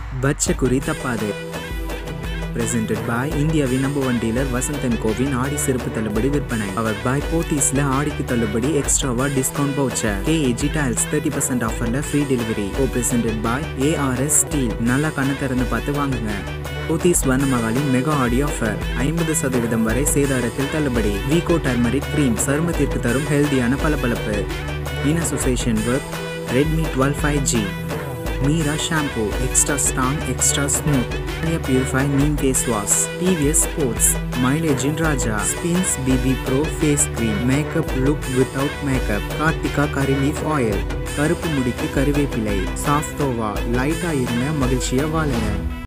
பச்சை குறி தப்பாது presented by இந்தியாவின் நம்பர் ஒன் டீலர் வசந்தன் கோவின் ஆடி சிறப்பு தள்ளுபடி விற்பனை அவர் பாய் போத்தீஸ்ல ஆடிக்கு தள்ளுபடி எக்ஸ்ட்ராவா discount voucher KAG tiles thirty percent ஆஃபர்ல ஃப்ரீ டெலிவரி கோ presented by ஏஆர்எஸ் ஸ்டீல் நல்லா கண்ணை திறந்து பார்த்து வாங்குங்க போத்தீஸ் வர்ணமகாலின் மெகா ஆடி ஆஃபர் ஐம்பது சதவீதம் வரை சேதாரத்தில் தள்ளுபடி வீகோ டர்மரிக் கிரீம் சருமத்திற்கு தரும் ஹெல்தியான பளபளப்பு in association with Redmi twelve five G Meera shampoo extra strong extra smooth purify neem face wash TVS sports mileage in Raja spins BB pro face cream makeup look without makeup Karthika curry leaf oil கருப்பு முடிக்கு கருவேப்பிலை சாஃப்டோவா லைட்டா இருங்க மகிழ்ச்சியா வாழுங்க